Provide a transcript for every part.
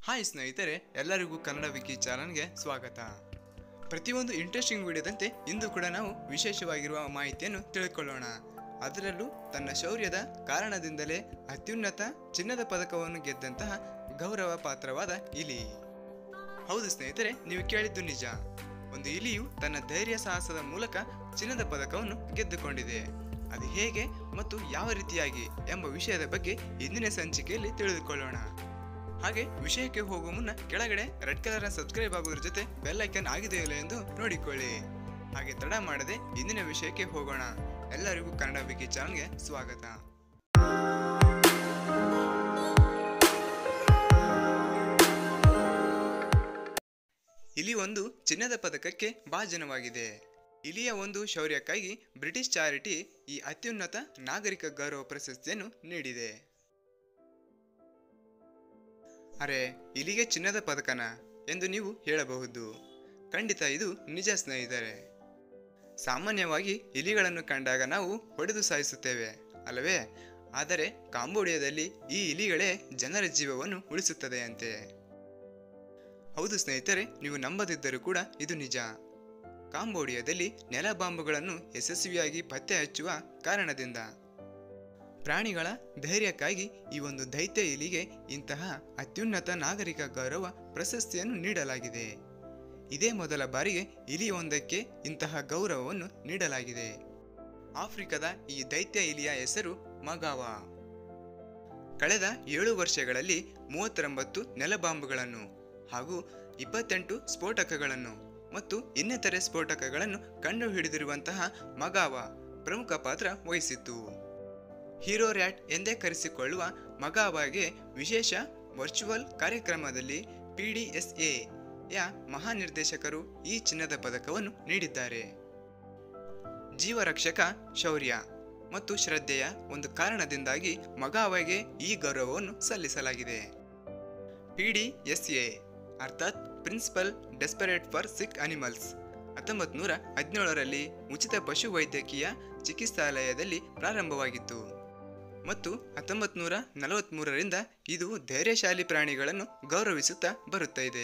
hi ಸ್ನೇಹಿತರೆ ಎಲ್ಲರಿಗೂ Kannada wiki ಚಾನಲ್ಗೆ ಸ್ವಾಗತ ಪ್ರತಿಯೊಂದು ಇಂಟ್ರೆಸ್ಟಿಂಗ್ ವಿಡಿಯೋದಂತೆ ಇಂದು ಕೂಡ ನಾವು ವಿಶೇಷವಾಗಿರುವ ಮಾಹಿತಿಯನ್ನು ತಿಳ್ಕೊಳ್ಳೋಣ ಅದರಲ್ಲೂ ತನ್ನ ಶೌರ್ಯದ ಕಾರಣದಿಂದಲೇ ಅತ್ಯುನ್ನತ ಚಿನ್ನದ ಪದಕವನ್ನು ಗೆದ್ದಂತಹ ಗೌರವ ಪಾತ್ರವಾದ ಇಲಿ ಹೌದು ಸ್ನೇಹಿತರೆ ನೀವು ಕೇಳಿದ್ದು ನಿಜ ಒಂದು ಇಲಿಯು ತನ್ನ ಧೈರ್ಯ ಸಾಹಸದ ಮೂಲಕ ಚಿನ್ನದ ಪದಕವನ್ನು ಗೆದ್ದುಕೊಂಡಿದೆ ಅದು ಹೇಗೆ ಮತ್ತು ಯಾವ ರೀತಿಯಾಗಿ ಎಂಬ ವಿಷಯದ ಬಗ್ಗೆ ಇಂದಿನ ಸಂಚಿಕೆಯಲ್ಲಿ ತಿಳಿದುಕೊಳ್ಳೋಣ ಹಾಗೆ ವಿಷಯಕ್ಕೆ ಹೋಗುವ ಮುನ್ನ ಕೆಳಗಡೆ ರೆಡ್ ಕಲರ್ನ ಸಬ್ಸ್ಕ್ರೈಬ್ ಆಗೋದ್ರ ಜೊತೆ ಬೆಲ್ ಐಕನ್ ಆಗಿದೆಯೋ ಇಲ್ಲ ಎಂದು ನೋಡಿಕೊಳ್ಳಿ ಹಾಗೆ ತಡ ಮಾಡದೆ ಇಂದಿನ ವಿಷಯಕ್ಕೆ ಹೋಗೋಣ ಎಲ್ಲರಿಗೂ ಕನ್ನಡ ವಿಕಿ ಚಾನಲ್ಗೆ ಸ್ವಾಗತ ಇಲಿ ಒಂದು ಚಿನ್ನದ ಪದಕಕ್ಕೆ ಭಾಜನವಾಗಿದೆ ಇಲಿಯ ಒಂದು ಶೌರ್ಯಕ್ಕಾಗಿ ಬ್ರಿಟಿಷ್ ಚಾರಿಟಿ ಈ ಅತ್ಯುನ್ನತ ನಾಗರಿಕ ಗೌರವ ಪ್ರಶಸ್ತಿಯನ್ನು ನೀಡಿದೆ ಅರೆ ಇಲಿಗೆ ಚಿನ್ನದ ಪದಕನ ಎಂದು ನೀವು ಹೇಳಬಹುದು ಖಂಡಿತ ಇದು ನಿಜ ಸ್ನೇಹಿತರೆ ಸಾಮಾನ್ಯವಾಗಿ ಇಲಿಗಳನ್ನು ಕಂಡಾಗ ನಾವು ಹೊಡೆದು ಸಾಯಿಸುತ್ತೇವೆ ಅಲ್ಲವೇ ಆದರೆ ಕಾಂಬೋಡಿಯಾದಲ್ಲಿ ಈ ಇಲಿಗಳೇ ಜನರ ಜೀವವನ್ನು ಉಳಿಸುತ್ತದೆಯಂತೆ ಹೌದು ಸ್ನೇಹಿತರೆ ನೀವು ನಂಬದಿದ್ದರೂ ಕೂಡ ಇದು ನಿಜ ಕಾಂಬೋಡಿಯಾದಲ್ಲಿ ನೆಲ ಬಾಂಬುಗಳನ್ನು ಯಶಸ್ವಿಯಾಗಿ ಪತ್ತೆ ಹಚ್ಚುವ ಕಾರಣದಿಂದ ಪ್ರಾಣಿಗಳ ಧೈರ್ಯಕ್ಕಾಗಿ ಈ ಒಂದು ದೈತ್ಯ ಇಲಿಗೆ ಇಂತಹ ಅತ್ಯುನ್ನತ ನಾಗರಿಕ ಗೌರವ ಪ್ರಶಸ್ತಿಯನ್ನು ನೀಡಲಾಗಿದೆ ಇದೇ ಮೊದಲ ಬಾರಿಗೆ ಇಲಿಯೊಂದಕ್ಕೆ ಇಂತಹ ಗೌರವವನ್ನು ನೀಡಲಾಗಿದೆ ಆಫ್ರಿಕಾದ ಈ ದೈತ್ಯ ಇಲಿಯ ಹೆಸರು ಮಗಾವ ಕಳೆದ ಏಳು ವರ್ಷಗಳಲ್ಲಿ ಮೂವತ್ತೊಂಬತ್ತು ನೆಲಬಾಂಬುಗಳನ್ನು ಹಾಗೂ ಇಪ್ಪತ್ತೆಂಟು ಸ್ಫೋಟಕಗಳನ್ನು ಮತ್ತು ಇನ್ನಿತರೆ ಸ್ಫೋಟಕಗಳನ್ನು ಕಂಡುಹಿಡಿದಿರುವಂತಹ ಮಗಾವ ಪ್ರಮುಖ ಪಾತ್ರ ವಹಿಸಿತ್ತು ಹೀರೋ ರ್ಯಾಟ್ ಎಂದೇ ಕರೆಸಿಕೊಳ್ಳುವ ಮಗಾವಾಗೆ ವಿಶೇಷ ವರ್ಚುವಲ್ ಕಾರ್ಯಕ್ರಮದಲ್ಲಿ ಪಿ ಡಿ ಎಸ್ ಎ ಯ ಮಹಾನಿರ್ದೇಶಕರು ಈ ಚಿನ್ನದ ಪದಕವನ್ನು ನೀಡಿದ್ದಾರೆ ಜೀವರಕ್ಷಕ ಶೌರ್ಯ ಮತ್ತು ಶ್ರದ್ಧೆಯ ಒಂದು ಕಾರಣದಿಂದಾಗಿ ಮಗಾವಾಗೆ ಈ ಗೌರವವನ್ನು ಸಲ್ಲಿಸಲಾಗಿದೆ ಪಿ ಡಿ ಎಸ್ ಎ ಅರ್ಥಾತ್ principal desperate for sick animals ಹತ್ತೊಂಬತ್ತು ನೂರ ಹದಿನೇಳರಲ್ಲಿ ಉಚಿತ ಪಶು ವೈದ್ಯಕೀಯ ಚಿಕಿತ್ಸಾಲಯದಲ್ಲಿ ಪ್ರಾರಂಭವಾಗಿತ್ತು ಮತ್ತು ಹತ್ತೊಂಬತ್ತು ನೂರ ನಲವತ್ತ್ಮೂರರಿಂದ ಇದು ಧೈರ್ಯಶಾಲಿ ಪ್ರಾಣಿಗಳನ್ನು ಗೌರವಿಸುತ್ತಾ ಬರುತ್ತಾ ಇದೆ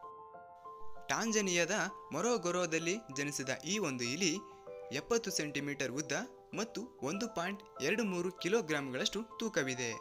ಟಾಂಜನಿಯಾದ ಮೊರೋಗೊರೋದಲ್ಲಿ ಜನಿಸಿದ ಈ ಒಂದು ಇಲಿ ಎಪ್ಪತ್ತು ಸೆಂಟಿಮೀಟರ್ ಉದ್ದ ಮತ್ತು ಒಂದು ಪಾಯಿಂಟ್ ಎರಡು ಮೂರು ಕಿಲೋಗ್ರಾಂಗಳಷ್ಟು ತೂಕವಿದೆ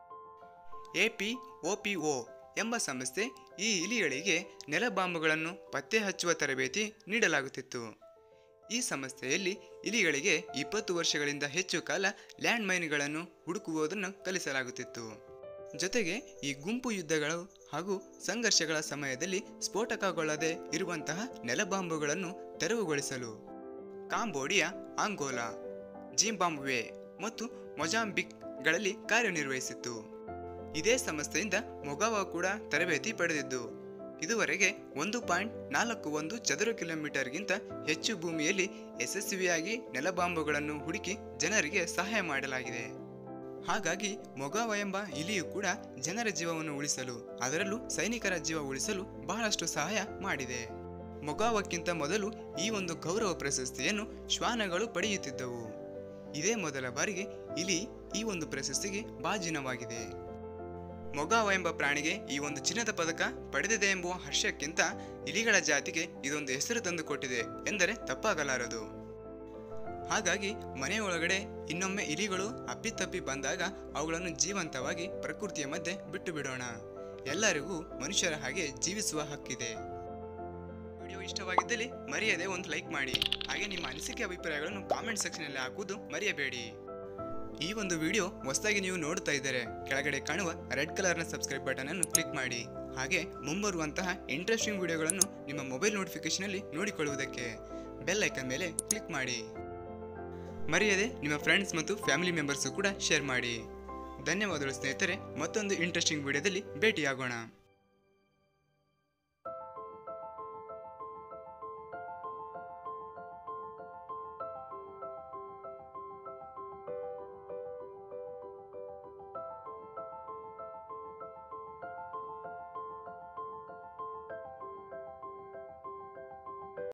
ಎಪಿ ಒಪಿಒ ಎಂಬ ಸಂಸ್ಥೆ ಈ ಇಲಿಗಳಿಗೆ ನೆಲಬಾಂಬುಗಳನ್ನು ಪತ್ತೆ ಹಚ್ಚುವ ತರಬೇತಿ ನೀಡಲಾಗುತ್ತಿತ್ತು ಈ ಸಂಸ್ಥೆಯಲ್ಲಿ ಇಲಿಗಳಿಗೆ ಇಪ್ಪತ್ತು ವರ್ಷಗಳಿಂದ ಹೆಚ್ಚು ಕಾಲ ಲ್ಯಾಂಡ್ ಮೈನ್ಗಳನ್ನು ಹುಡುಕುವುದನ್ನು ಕಲಿಸಲಾಗುತ್ತಿತ್ತು ಜೊತೆಗೆ ಈ ಗುಂಪು ಯುದ್ಧಗಳು ಹಾಗೂ ಸಂಘರ್ಷಗಳ ಸಮಯದಲ್ಲಿ ಸ್ಫೋಟಕಗೊಳ್ಳದೆ ಇರುವಂತಹ ನೆಲಬಾಂಬುಗಳನ್ನು ತೆರವುಗೊಳಿಸಲು ಕಾಂಬೋಡಿಯಾ ಆಂಗೋಲಾ ಜಿಂಬಾಬ್ವೆ ಮತ್ತು ಮೊಜಾಂಬಿಕ್ಗಳಲ್ಲಿ ಕಾರ್ಯನಿರ್ವಹಿಸಿತ್ತು ಇದೇ ಸಂಸ್ಥೆಯಿಂದ ಮೊಗಾವ ಕೂಡ ತರಬೇತಿ ಪಡೆದಿದ್ದು ಇದುವರೆಗೆ ಒಂದು ಪಾಯಿಂಟ್ ನಾಲ್ಕು ಒಂದು ಚದುರ ಕಿಲೋಮೀಟರ್ಗಿಂತ ಹೆಚ್ಚು ಭೂಮಿಯಲ್ಲಿ ಯಶಸ್ವಿಯಾಗಿ ನೆಲಬಾಂಬುಗಳನ್ನು ಹುಡುಕಿ ಜನರಿಗೆ ಸಹಾಯ ಮಾಡಲಾಗಿದೆ ಹಾಗಾಗಿ ಮೊಗಾವ ಎಂಬ ಇಲಿಯು ಕೂಡ ಜನರ ಜೀವವನ್ನು ಉಳಿಸಲು ಅದರಲ್ಲೂ ಸೈನಿಕರ ಜೀವ ಉಳಿಸಲು ಬಹಳಷ್ಟು ಸಹಾಯ ಮಾಡಿದೆ ಮೊಗಾವಕ್ಕಿಂತ ಮೊದಲು ಈ ಒಂದು ಗೌರವ ಪ್ರಶಸ್ತಿಯನ್ನು ಶ್ವಾನಗಳು ಪಡೆಯುತ್ತಿದ್ದವು ಇದೇ ಮೊದಲ ಬಾರಿಗೆ ಇಲಿ ಈ ಒಂದು ಪ್ರಶಸ್ತಿಗೆ ಬಾಜಿನವಾಗಿದೆ ಮೊಗಾವ ಎಂಬ ಪ್ರಾಣಿಗೆ ಈ ಒಂದು ಚಿನ್ನದ ಪದಕ ಪಡೆದಿದೆ ಎಂಬುವ ಹರ್ಷಕ್ಕಿಂತ ಇಲಿಗಳ ಜಾತಿಗೆ ಇದೊಂದು ಹೆಸರು ತಂದುಕೊಟ್ಟಿದೆ ಎಂದರೆ ತಪ್ಪಾಗಲಾರದು ಹಾಗಾಗಿ ಮನೆಯೊಳಗಡೆ ಇನ್ನೊಮ್ಮೆ ಇಲಿಗಳು ಅಪ್ಪಿತಪ್ಪಿ ಬಂದಾಗ ಅವುಗಳನ್ನು ಜೀವಂತವಾಗಿ ಪ್ರಕೃತಿಯ ಮಧ್ಯೆ ಬಿಟ್ಟು ಬಿಡೋಣ ಎಲ್ಲರಿಗೂ ಮನುಷ್ಯರ ಹಾಗೆ ಜೀವಿಸುವ ಹಕ್ಕಿದೆ ವಿಡಿಯೋ ಇಷ್ಟವಾಗಿದ್ದಲ್ಲಿ ಮರೆಯದೆ ಒಂದು ಲೈಕ್ ಮಾಡಿ ಹಾಗೆ ನಿಮ್ಮ ಅನಿಸಿಕೆ ಅಭಿಪ್ರಾಯಗಳನ್ನು ಕಾಮೆಂಟ್ ಸೆಕ್ಷನಲ್ಲಿ ಹಾಕುವುದು ಮರೆಯಬೇಡಿ ಈ ಒಂದು ವಿಡಿಯೋ ಹೊಸದಾಗಿ ನೀವು ನೋಡ್ತಾ ಇದ್ದರೆ ಕೆಳಗಡೆ ಕಾಣುವ ರೆಡ್ ಕಲರ್ನ ಸಬ್ಸ್ಕ್ರೈಬ್ ಬಟನ್ ಅನ್ನು ಕ್ಲಿಕ್ ಮಾಡಿ ಹಾಗೆ ಮುಂಬರುವಂತಹ ಇಂಟ್ರೆಸ್ಟಿಂಗ್ ವಿಡಿಯೋಗಳನ್ನು ನಿಮ್ಮ ಮೊಬೈಲ್ ನೋಟಿಫಿಕೇಶನಲ್ಲಿ ನೋಡಿಕೊಳ್ಳುವುದಕ್ಕೆ ಬೆಲ್ ಐಕನ್ ಮೇಲೆ ಕ್ಲಿಕ್ ಮಾಡಿ ಮರೆಯದೆ ನಿಮ್ಮ ಫ್ರೆಂಡ್ಸ್ ಮತ್ತು ಫ್ಯಾಮಿಲಿ ಮೆಂಬರ್ಸು ಕೂಡ ಶೇರ್ ಮಾಡಿ ಧನ್ಯವಾದಗಳು ಸ್ನೇಹಿತರೆ ಮತ್ತೊಂದು ಇಂಟ್ರೆಸ್ಟಿಂಗ್ ವಿಡಿಯೋದಲ್ಲಿ ಭೇಟಿಯಾಗೋಣ